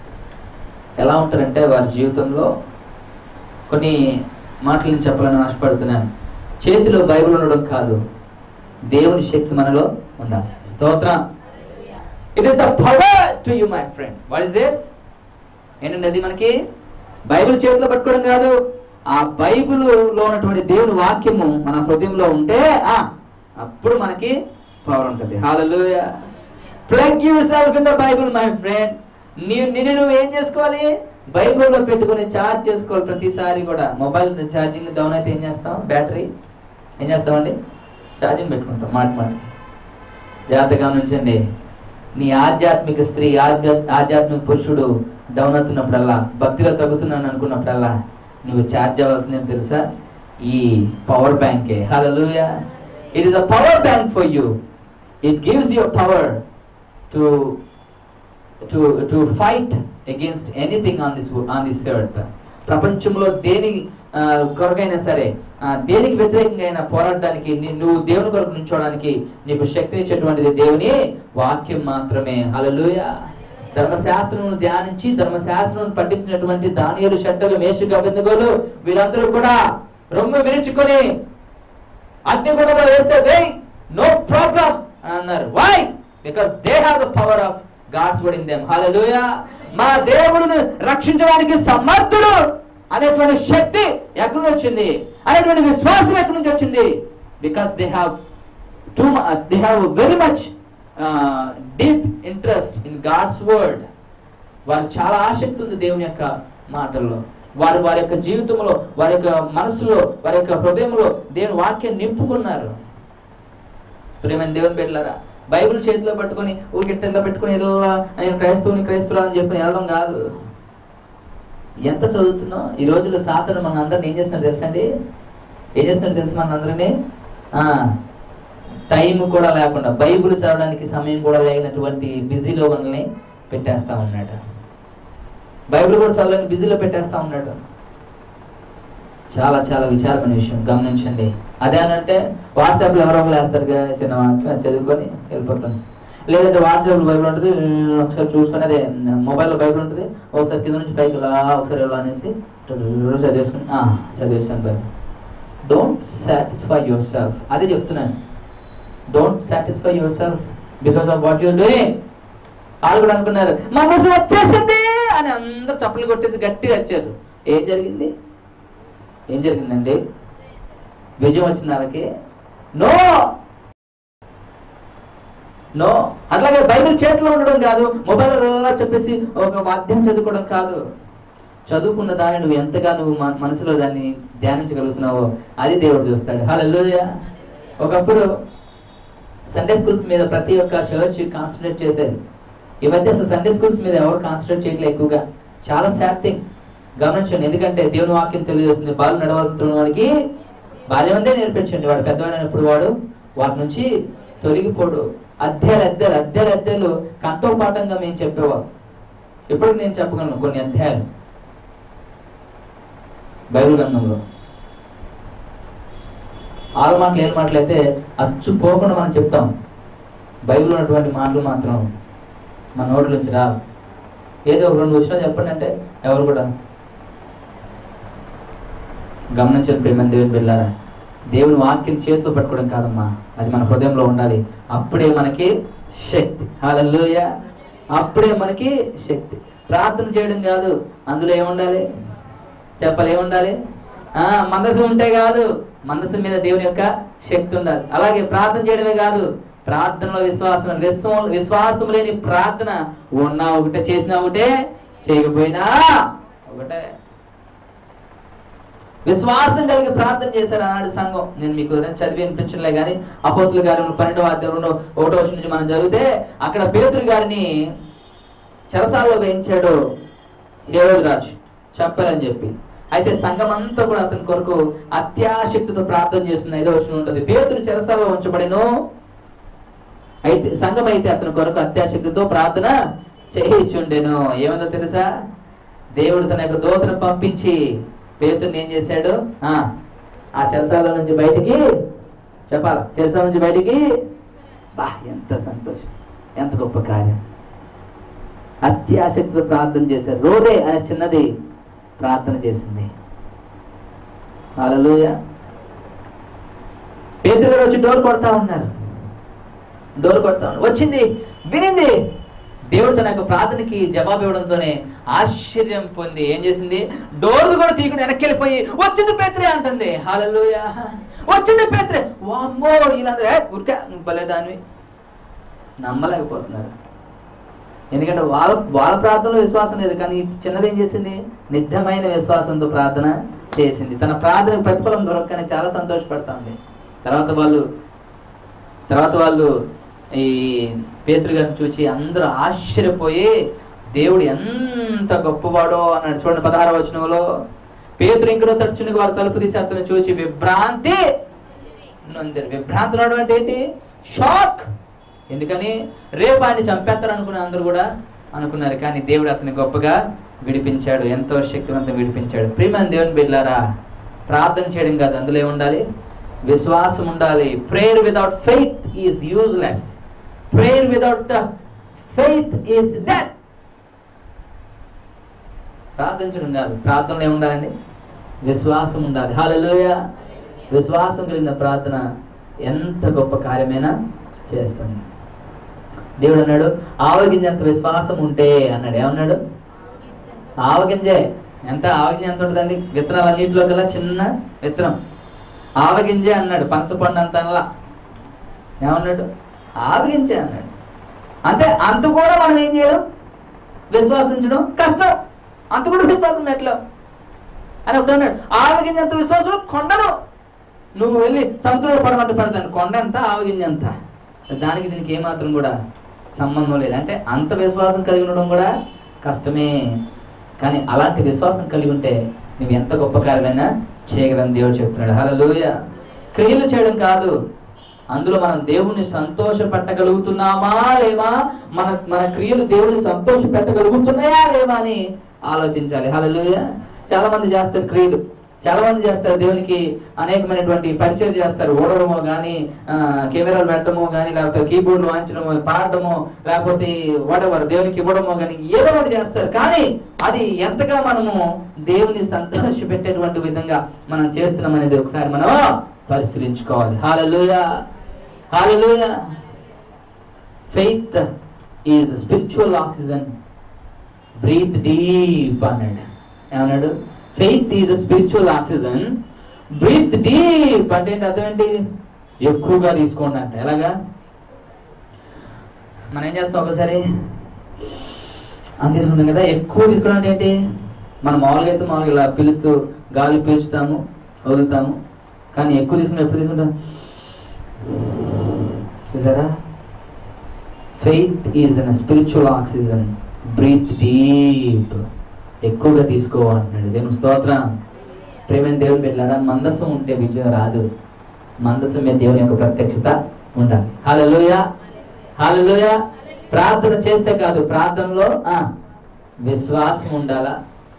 ఎలా ఉంటారంటే వారి జీవితంలో కొన్ని మాటలు నేను చెప్పాలని ఆశపడుతున్నాను చేతిలో బైబిల్ ఉండడం కాదు దేవుని శక్తి మనలో ఉండాలి స్తోత్రం it is the power to you my friend what is this ఏంటంటే అది మనకి బైబిల్ చేతిలో పట్టుకోవడం కాదు ఆ బైబిల్లో ఉన్నటువంటి దేవుని వాక్యము మన హృదయంలో ఉంటే ఆ అప్పుడు మనకి పవర్ ఉంటుంది హాలూయా plug yourself in the Bible my friend నీ నిన్ను నువ్వు ఏం చేసుకోవాలి బైబిల్లో పెట్టుకుని ఛార్జ్ చేసుకోవాలి ప్రతిసారి కూడా మొబైల్ ఛార్జింగ్ డౌన్ అయితే ఏం చేస్తాం బ్యాటరీ ఏం చేస్తామండి ఛార్జింగ్ పెట్టుకుంటాం మాట మాట జాగ్రత్తగా గమనించండి నీ ఆధ్యాత్మిక స్త్రీ ఆధ్యా- ఆధ్యాత్మిక పురుషుడు డౌన్ అవుతున్నప్పుడల్లా భక్తిలో తగ్గుతున్నాను అనుకున్నప్పుడల్లా నువ్వు ఛార్జ్ అవ్వాల్సిందేం తెలుసా ఈ పవర్ బ్యాంకే హల్లెలూయా it is a power bank for you it gives your power to to to fight against anything on this on this earth ప్రపంచంలో దేని ఆ, కొరకైనా సరే ఆ, దేనికి వ్యతిరేకంగా అయినా పోరాడడానికి నీ- నువ్వు దేవుని కొరకు నుంచోడానికి నీకు శక్తినిచ్చేటువంటిది దేవుని వాక్యం మాత్రమే హల్లెలూయా ధర్మశాస్త్రమును ధ్యానించి ధర్మశాస్త్రం పఠించినటువంటి దానియలు షట్టలు మేషకు అభిందగోలు వీరందరూ కూడా రొమ్ము విరుచుకొని అగ్నిగుణంలో వేస్తే వేయ్ నో ప్రాబ్లం అన్నారు why because they have the power of God's word in them హల్లెలూయా మా దేవుడిని రక్షించడానికి సమర్థుడు అనేటువంటి శక్తి ఎక్కడి నుంచి వచ్చింది అనేటువంటి విశ్వాసం ఎక్కడి నుంచి వచ్చింది because they have to they have very much deep interest in God's word వారికి చాలా ఆసక్తి ఉంది దేవుని యొక్క మాటల్లో వారు వారి యొక్క జీవితంలో వారి యొక్క మనసులో వారి యొక్క హృదయంలో దేవుని వాక్యం నింపుకున్నారు ప్రేమ దేవుని బిడ్డలారా బైబిల్ చేతిలో పట్టుకొని ఊరికి ఇట్లా పెట్టుకొని ఇలా నేను క్రైస్తవుని క్రైస్తురా అని చెప్పి వెళ్ళడం కాదు ఎంత చదువుతున్నావు ఈ రోజుల్లో సాతను మన అందరిని ఏం చేస్తున్నారు తెలుసా అండి ఏం చేస్తున్నారు తెలుసు మన అందరినీ టైం కూడా లేకుండా బైబిల్ చదవడానికి సమయం కూడా లేనటువంటి బిజీలో మనల్ని పెట్టేస్తా ఉన్నాడు బైబిల్ కూడా చదవడానికి బిజీలో పెట్టేస్తా ఉన్నాడు చాలా చాలా విచారమైన విషయం గమనించండి అదే అనంటే వాట్సాప్లో ఎవరో ఒకరు వేస్తారు కదా చిన్న వాక్యం అది చదువుకొని వెళ్ళిపోతాను లేదంటే వాట్సాప్లో బైబిల్ ఉంటుంది ఒకసారి చూసుకొని అదే మొబైల్లో బైబిల్ ఉంటుంది ఒకసారి కింద నుంచి పైకి ఇలా ఒకసారి ఇలా అనేసి చదివేసుకుని "ఆ, చదివేసాను Bible don't satisfy yourself అదే చెప్తున్నాను don't satisfy yourself because of what you're doing వాళ్ళు కూడా అనుకున్నారు మనసు వచ్చేసింది అని అందరూ చప్పలు కొట్టేసి గట్టిగా వచ్చారు ఏం జరిగింది ఏం జరిగిందండి విజయం వచ్చింది వాళ్ళకి నో నో అట్లాగే బైబిల్ చేతిలో ఉండడం కాదు మొబైల్ అలా చెప్పేసి ఒక వాద్యం చదువుకోవడం కాదు చదువుకున్న దాన్ని నువ్వు ఎంతగా నువ్వు మన- మనసులో దాన్ని ధ్యానించగలుగుతున్నావో అది దేవుడు చూస్తాడు హల్లెలూయా ఒకప్పుడు సండే స్కూల్స్ మీద ప్రతి ఒక్క చర్చ్ కాన్సన్ట్రేట్ చేసేది ఈ మధ్య అసలు సండే స్కూల్స్ మీద ఎవరు కాన్సన్ట్రేట్ చేయట్లేదు ఎక్కువగా చాలా సాడ్ థింగ్ గమనించండి ఎందుకంటే దేవుని వాక్యం తెలియజేస్తుంది బాలు నడవాల్సిన వాడికి బాల్యమందే నేర్పించండి వాడు పెద్దవాడైనప్పుడు వాడు వాటి నుంచి తొలగిపోడు అధ్యాయులు అధ్యాయులు అధ్యాయులు అధ్యాయులు కంఠోపాఠంగా మేము చెప్పేవారు ఇప్పటికి నేను చెప్పగలను కొన్ని అధ్యాయాలు బైబిల్ గ్రంథంలో ఆరు మాటలు ఏడు మాటలు అయితే అచ్చు పోకుండా మనం చెప్తాం బైబిల్ ఉన్నటువంటి మాటలు మాత్రం మన నోట్ల నుంచి రా ఏదో ఒక రెండు విషయాలు చెప్పండి అంటే ఎవరు కూడా గమనించండి ప్రేమ దేవుని బిళ్ళారా దేవుని వాక్యం చేతిలో పట్టుకోవడం కాదమ్మా అది మన హృదయంలో ఉండాలి అప్పుడే మనకి శక్తి హల్లెలూయ అప్పుడే మనకి శక్తి ప్రార్థన చేయడం కాదు అందులో ఏముండాలి చెప్పాలి ఏముండాలి ఆ మనసు ఉంటే కాదు మనసు మీద దేవుని యొక్క శక్తి ఉండాలి అలాగే ప్రార్థన చేయడమే కాదు ప్రార్థనలో విశ్వాసం విశ్వం విశ్వాసం లేని ప్రార్థన ఉన్నా ఒకటే చేసినా ఒకటే చేయకపోయినా ఒకటే విశ్వాసం కలిగి ప్రార్థన చేశారు ఆనాడు సంఘం నేను మీకు ఉదయం చదివి వినిపించలే కానీ అపోసుల గారి పన్నెండవ అధ్యాయంలో ఒకటో వచ్చిన నుంచి మనం చదివితే అక్కడ పేతురు గారిని చెరసాలలో వేయించాడు హేరోదు రాజు చెప్పాలని చెప్పి అయితే సంఘం అంతా కూడా అతని కొరకు అత్యాశక్తితో ప్రార్థన చేస్తుంది ఐదో వచ్చిన ఉంటుంది పేతురు చెరసాలలో ఉంచబడిను అయితే సంఘం అయితే అతని కొరకు అత్యాశక్తితో ప్రార్థన చేయించుండెను ఏమందో తెలుసా దేవుడు తన యొక్క దూతను పంపించి పేతుడిని ఏం చేశాడు ఆ ఆ చెరసాల నుంచి బయటికి చెప్పాలా చెరసాల నుంచి బయటికి బా ఎంత సంతోషం ఎంత గొప్ప కార్యం అత్యాశక్తితో ప్రార్థన చేశారు రోదే అనే చిన్నది ప్రార్థన చేసింది హల్లెలూయ పేతురు గారు వచ్చి డోర్ కొడతా ఉన్నారు డోర్ కొడతా ఉన్నారు వచ్చింది వినింది దేవుడు తన యొక్క ప్రార్థనకి జవాబు ఇవ్వడంతోనే ఆశ్చర్యం పొంది ఏం చేసింది డోర్ కూడా తీయకుండా వెనక్కి వెళ్ళిపోయి వచ్చింది పేత్రే అంటుంది హాలూయ వచ్చింది పేత్రే వామ్మో వీళ్ళందరూ "ఏ, ఉరికే నువ్వు భలే దానివి నమ్మలేకపోతున్నారు ఎందుకంటే వాళ్ళ వాళ్ళ ప్రార్థనలో విశ్వాసం లేదు కానీ ఈ చిన్నది ఏం చేసింది నిజమైన విశ్వాసంతో ప్రార్థన చేసింది తన ప్రార్థనకు ప్రతిఫలం దొరకని చాలా సంతోషపడతా ఉంది తర్వాత వాళ్ళు తర్వాత వాళ్ళు ఈ పేతురు గారిని చూసి అందరూ ఆశ్చర్యపోయి దేవుడు ఎంత గొప్పవాడో అన్నాడు చూడండి పదహార వచనంలో పేతురు ఇంకనో తడుచుని వారు తలుపు తీసి అతను చూసి విభ్రాంతి నొందిరు విభ్రాంతి నడవడం అంటే ఏంటి షాక్ ఎందుకని రేపు ఆయన చంపేస్తారు అనుకున్న అందరూ కూడా అనుకున్నారు కానీ దేవుడు అతని గొప్పగా విడిపించాడు ఎంతో శక్తివంతం విడిపించాడు ప్రియమైన దేవుని బిడ్లారా ప్రార్థన చేయడం కాదు అందులో ఏముండాలి విశ్వాసం ఉండాలి prayer without faith is useless prayer without faith is death ప్రార్థించడం కాదు ప్రార్థనలో ఏముండాలండి విశ్వాసం ఉండాలి హల్లెలూయ విశ్వాసం కలిగిన ప్రార్థన ఎంత గొప్ప కార్యమైనా చేస్తుంది దేవుడు అన్నాడు ఆవగింజంత విశ్వాసం ఉంటే అన్నాడు ఏమన్నాడు ఆవగింజే ఎంత ఆవగింజ ఎంత ఉంటుందండి విత్తనాలు అన్నింటిలో కల్లా చిన్న విత్తనం ఆవగింజే అన్నాడు పనసపండు అంత అనలా ఏమన్నాడు ఆవగింజే అన్నాడు అంటే అంత కూడా మనం ఏం చేయడం విశ్వాసించడం కష్టం అంత కూడా విశ్వాసం ఎట్లా అని ఒకటి అన్నాడు ఆవగింజ ఎంత విశ్వాసం కొండను నువ్వు వెళ్ళి సముద్రంలో పడమంటే పడతాను కొండ ఎంత ఆవగింజ ఎంత దానికి దీనికి ఏమాత్రం కూడా సంబంధం లేదు అంటే అంత విశ్వాసం కలిగి ఉండడం కూడా కష్టమే కానీ అలాంటి విశ్వాసం కలిగి ఉంటే నువ్వు ఎంత గొప్ప కార్యమైనా చేయగలని దేవుడు చెప్తున్నాడు హల్లెలూయ క్రియలు చేయడం కాదు అందులో మనం దేవుణ్ణి సంతోష పెట్టగలుగుతున్నామా లేవా మన మన క్రియలు దేవుని సంతోష పెట్టగలుగుతున్నాయా లేవా అని ఆలోచించాలి హల్లెలూయ చాలా మంది చేస్తారు క్రియలు చాలా మంది చేస్తారు దేవునికి అనేకమైనటువంటి పరిచయం చేస్తారు ఓడడమో కానీ కెమెరాలు పెట్టడమో కానీ లేకపోతే కీబోర్డ్ వాయించడమో పాడడమో లేకపోతే వాడెవర్ దేవునికి ఇవ్వడమో కానీ ఏదో ఒకటి చేస్తారు కానీ అది ఎంతగా మనము దేవుని సంతోష పెట్టేటువంటి విధంగా మనం చేస్తున్నాం అనేది ఒకసారి మనం పరిశీలించుకోవాలి హాలలుయా హాలలుయా faith is spiritual oxygen breathe deep అన్నాడు ఏమన్నాడు faith is a spiritual oxygen breathe deep అంటే ఏంటి అర్థం ఏంటి ఎక్కువగా తీసుకోండి అంటే ఎలాగా మనం ఏం చేస్తాం ఒకసారి అంత తీసుకుంటాం కదా ఎక్కువ తీసుకోవడం అంటే ఏంటి మనం మామూలుగా అయితే మామూలుగా ఇలా పిలుస్తూ గాలి పీల్చుతాము వదులుతాము కానీ ఎక్కువ తీసుకుంటే ఎప్పుడు తీసుకుంటాం చూసారా faith is an spiritual oxygen breathe deep ఎక్కువగా తీసుకో అంటున్నాడు దేవుని స్తోత్రం ప్రేమైన దేవుని పెట్టారా మందసం ఉంటే విజయం రాదు మందసం మీద దేవుని యొక్క ప్రత్యక్షత ఉండాలి హాలలోయ హాలలోయ ప్రార్థన చేస్తే కాదు ప్రార్థనలో ఆ, విశ్వాసం ఉండాలా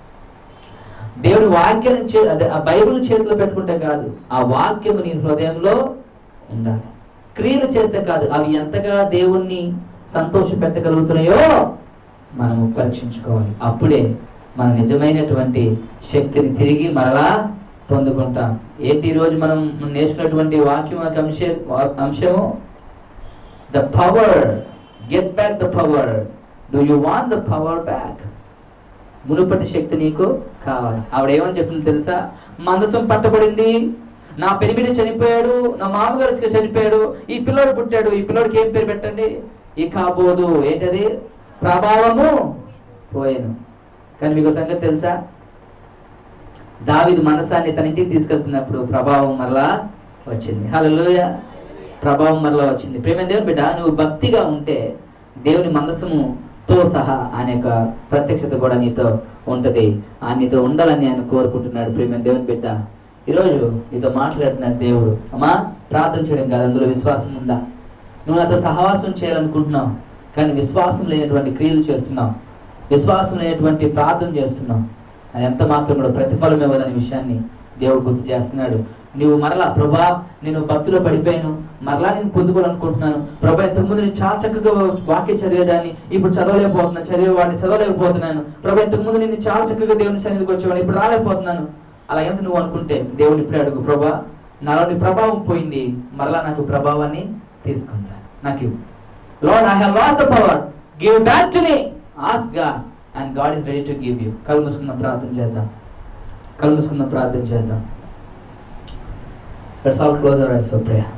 దేవుని వాక్యం చే- అదే ఆ బైబిల్ చేతిలో పెట్టుకుంటే కాదు ఆ వాక్యం నీ హృదయంలో ఉండాలి క్రియలు చేస్తే కాదు అవి ఎంతగా దేవుణ్ణి సంతోష పెట్టగలుగుతున్నాయో మనము పరీక్షించుకోవాలి అప్పుడే మన నిజమైనటువంటి శక్తిని తిరిగి మరలా పొందుకుంటాం ఏంటి ఈరోజు మనం నేర్చుకున్నటువంటి వాక్యం యొక్క అంశ అంశము the power get back the power do you want the power back మునుపటి శక్తి నీకు కావాలి ఆవిడ ఏమని చెప్పింది తెలుసా మందసం పట్టబడింది నా పెనిమిడి చనిపోయాడు నా మామగారు చనిపోయాడు ఈ పిల్లోడు పుట్టాడు ఈ పిల్లోడికి ఏం పేరు పెట్టండి ఈ కాబోదు ఏంటది ప్రభావము పోయాను కానీ మీకు సంగతి తెలుసా దావిదు మనసాన్ని తన ఇంటికి తీసుకెళ్తున్నప్పుడు ప్రభావం మరలా వచ్చింది హల్లెలూయా ప్రభావం మరలా వచ్చింది ప్రేమ దేవుని బిడ్డ నువ్వు భక్తిగా ఉంటే దేవుని మనసముతో సహా ఆయన యొక్క ప్రత్యక్షత కూడా నీతో ఉంటది ఆ నీతో ఉండాలని ఆయన కోరుకుంటున్నాడు ప్రేమ దేవుని బిడ్డ ఈరోజు నీతో మాట్లాడుతున్నాడు దేవుడు అమ్మా ప్రార్థన చేయడం కాదు అందులో విశ్వాసం ఉందా నువ్వు నాతో సహవాసం చేయాలనుకుంటున్నావు కానీ విశ్వాసం లేనటువంటి క్రియలు చేస్తున్నావు విశ్వాసం లేనటువంటి ప్రార్థన చేస్తున్నావు అది ఎంత మాత్రం కూడా ప్రతిఫలం ఇవ్వదనే విషయాన్ని దేవుడు గుర్తు చేస్తున్నాడు నువ్వు మరలా ప్రభా నేను భక్తిలో పడిపోయాను మరలా నేను పొందుకోవాలనుకుంటున్నాను ప్రభా ఇంతకుముందు నేను చాలా చక్కగా వాక్యం చదివేదాన్ని ఇప్పుడు చదవలేకపోతున్నాను చదివేవాడిని చదవలేకపోతున్నాను ప్రభా ఇంతకుముందు నేను చాలా చక్కగా దేవుని సన్నిధికి వచ్చేవాడిని ఇప్పుడు రాలేకపోతున్నాను అలాగంటే నువ్వు అనుకుంటే దేవుని ఇప్పుడే అడుగు ప్రభా నాలోని ప్రభావం పోయింది మరలా నాకు ప్రభావాన్ని తీసుకుంటా నాకు ఇవ్వు Lord I have lost the power give back to me ask God and God is ready to give you కళ్ళు మూసుకుందాం ప్రార్థన చేద్దాం కళ్ళు మూసుకుందాం ప్రార్థన చేద్దాం let's all close our eyes for prayer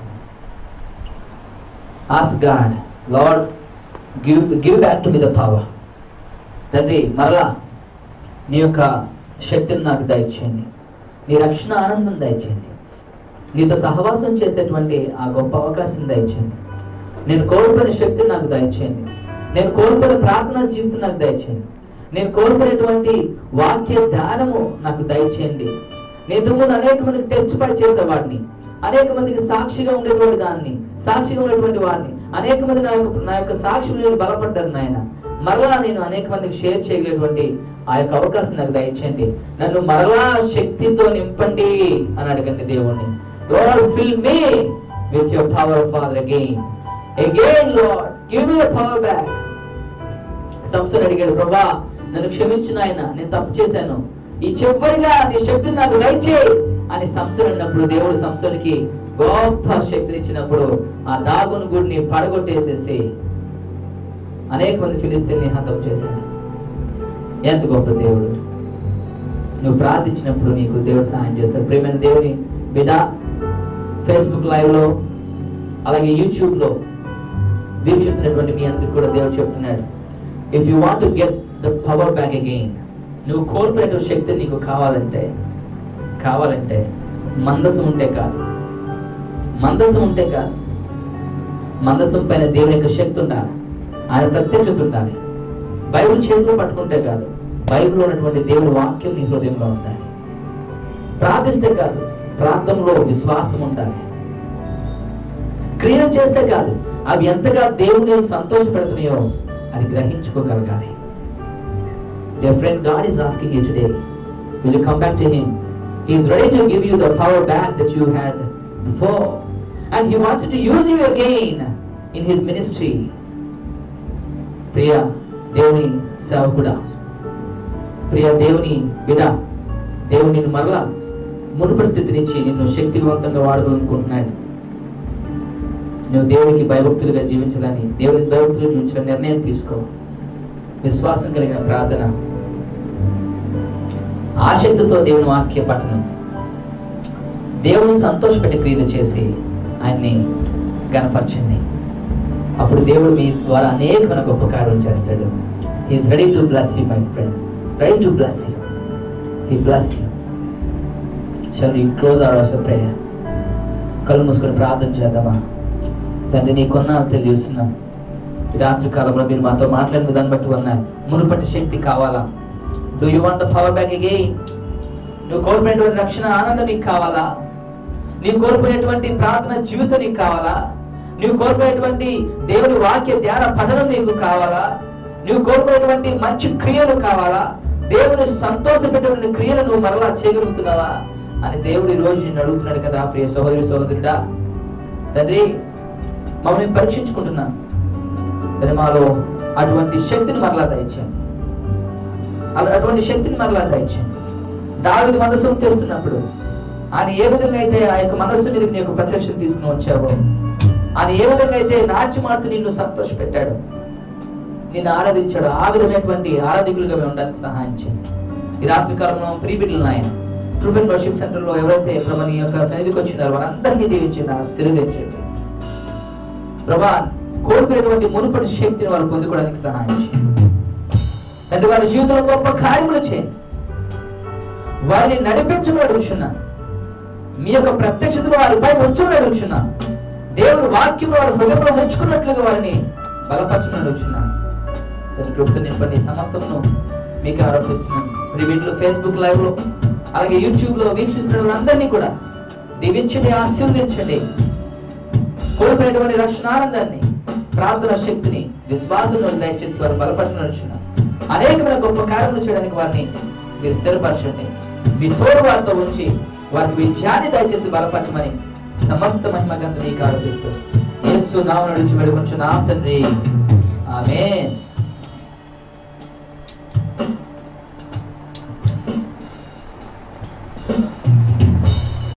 ask God Lord give give back to me the power తండ్రి మరలా నీ యొక్క శక్తిని నాకు దయచేయండి నీ రక్షణ ఆనందం దయచేయండి నీతో సహవాసం చేసేటువంటి ఆ గొప్ప అవకాశం దయచేయండి నేను కోల్పోయిన శక్తిని నాకు దయచేయండి నేను కోల్పోయిన ప్రార్థనా జీవితం నాకు దయచేయండి నేను కోల్పోయినటువంటి వాక్య ధ్యానము నాకు దయచేయండి నేను ఇంతకుముందు అనేక మందికి టెస్టిఫై చేసేవాడిని అనేక మందికి సాక్షిగా ఉండేటువంటి దాన్ని సాక్షిగా ఉన్నటువంటి వాడిని అనేక మంది నా యొక్క నా యొక్క సాక్షి నేను బలపడ్డారు నాయన మరలా నేను అనేక మందికి షేర్ చేయగలిగినటువంటి ఆ యొక్క అవకాశం నాకు దయచేయండి నన్ను మరలా శక్తితో నింపండి అని అడగండి దేవుణ్ణి Lord fill me with your power Father again again Lord give me the power back Samson అడిగాడు ప్రభా నన్ను క్షమించిన ఆయన నేను తప్పు చేశాను ఈ చివరిగా నీ శక్తిని నాకు దయచేయి అని సంసన్ అన్నప్పుడు దేవుడు సంసోనికి గొప్ప శక్తిని ఇచ్చినప్పుడు ఆ దాగుని గుడిని పడగొట్టేసేసి అనేక మంది ఫిలిస్తీన్ని హతం చేశాడు ఎంత గొప్ప దేవుడు నువ్వు ప్రార్థించినప్పుడు నీకు దేవుడు సహాయం చేస్తాడు ప్రేమైన దేవుని బిడ్డ ఫేస్బుక్ లైవ్లో అలాగే యూట్యూబ్లో వీక్షిస్తున్నటువంటి మీ అందరికి కూడా దేవుడు చెప్తున్నాడు if you want to get the power back again నువ్వు కోల్పోయిన శక్తి నీకు కావాలంటే కావాలంటే మందసం ఉంటే కాదు మందసం ఉంటే కాదు మందసం పైన దేవుని యొక్క శక్తి ఉండాలి ఆయన ప్రత్యక్షత ఉండాలి బైబిల్ చేతిలో పట్టుకుంటే కాదు బైబిల్లో ఉన్నటువంటి దేవుని వాక్యం నీ హృదయంలో ఉండాలి ప్రార్థిస్తే కాదు ప్రార్థనలో విశ్వాసం ఉండాలి క్రియలు చేస్తే కాదు అవి ఎంతగా దేవుని సంతోషపెడుతున్నాయో అది గ్రహించుకోగలగాలి Dear friend, God is asking you today, will you come back to Him? He's ready to give you the power back that you had before. And He wants to use you again in His ministry. ప్రియ దేవుని సేవకుడా ప్రియ దేవుని బిడ దేవుని నిన్ను మరలా మునుపటి స్థితి నుంచి నిన్ను శక్తివంతంగా వాడుకోవాలనుకుంటున్నాడు నువ్వు దేవునికి భయభక్తులుగా జీవించాలని దేవునికి భయభక్తులు జీవించాలని నిర్ణయం తీసుకో విశ్వాసం కలిగిన ప్రార్థన ఆసక్తితో దేవుని వాక్య పఠనం దేవుని సంతోషపెట్టి క్రియలు చేసి ఆయన్ని గనపరచండి అప్పుడు దేవుడు మీ ద్వారా అనేకమైన గొప్ప కార్యం చేస్తాడు he's ready to bless you my friend ready to bless you he bless you shall you close our our prayer కళ్ళు మూసుకొని ప్రార్థన చేద్దామా తండ్రి నీ కొన్నాళ్ళు తెలియజేస్తున్నాం ఈ రాత్రి కాలంలో మీరు మాతో మాట్లాడిన దాన్ని బట్టి ఉన్నారు మునుపటి శక్తి కావాలా do you want the power back again నువ్వు కోల్పోయినటువంటి రక్షణ ఆనందం నీకు కావాలా నీవు కోల్పోయినటువంటి ప్రార్థన జీవితం నీకు కావాలా నువ్వు కోల్పోయినటువంటి దేవుని వాక్య ధ్యాన పఠనం నీకు కావాలా నువ్వు కోల్పోయినటువంటి మంచి క్రియలు కావాలా దేవుని సంతోషపెట్టినటువంటి క్రియలు నువ్వు మరలా చేయగలుగుతున్నావా అని దేవుడు ఈ రోజు నిన్ను అడుగుతున్నాడు కదా ప్రియ సహోదరి సహోదరుడా తండ్రి మమ్మల్ని పరీక్షించుకుంటున్నాం తండ్రి మాలో అటువంటి శక్తిని మరలా దయచేయండి అలా అటువంటి శక్తిని మరలా దయచేయండి దావిది మనస్సును తెస్తున్నప్పుడు ఆయన ఏ విధంగా అయితే ఆ యొక్క మనస్సు మీదకి నీ యొక్క ప్రత్యక్షం తీసుకుని వచ్చావో ఆయన ఏ విధంగా అయితే నాట్యమాడుతూ నిన్ను సంతోష పెట్టాడు నిన్ను ఆరాధించాడు ఆ విధమైనటువంటి ఆరాధికులుగా మేము ఉండడానికి సహాయం చేయండి ఈ రాత్రి కాలంలో ప్రీ బిడ్డలు ఆయన ట్రూఫ్ అండ్ వర్షిప్ సెంటర్లో ఎవరైతే ప్రభా నీ యొక్క సన్నిధికి వచ్చినారో వారందరినీ దీవించండి ఆశీర్వదించండి ప్రభా కోల్పోయినటువంటి మునుపటి శక్తిని వాళ్ళు పొందుకోవడానికి సహాయం చేయండి తండ్రి వారి జీవితంలో గొప్ప కార్యములు చేయండి వారిని నడిపించమని అడుగుచున్నాను మీ యొక్క ప్రత్యక్షతను వారిపై ఉంచమని అడుగుచున్నాను దేవుని వాక్యం వారి హృదయంలో ఉంచుకున్నట్లుగా వారిని బలపరచమని అడుగుచున్నాను తండ్రి కృపతో నింపండి ఈ సమస్తమును మీకు ఆరోపిస్తున్నాను ప్రివీట్లో ఫేస్బుక్ లైవ్ లో అలాగే యూట్యూబ్ లో వీక్షిస్తున్న వాళ్ళందరినీ కూడా దీవించండి ఆశీర్వదించండి కోల్పోయినటువంటి రక్షణానందాన్ని ప్రార్థన శక్తిని విశ్వాసంలో దయచేసి వారు బలపరచమని అడుగుచున్నాను అనేకమైన గొప్ప కార్యములు చేయడానికి వారిని మీరు స్థిరపరచండి మీ తోడు వారితో ఉంచి వారికి విజయాన్ని దయచేసి బలపరచమని సమస్త మహిమ గంత మీకు ఆరోపిస్తూ యేసు నామం నడిచి వెలుగుంచు నా తండ్రి ఆమె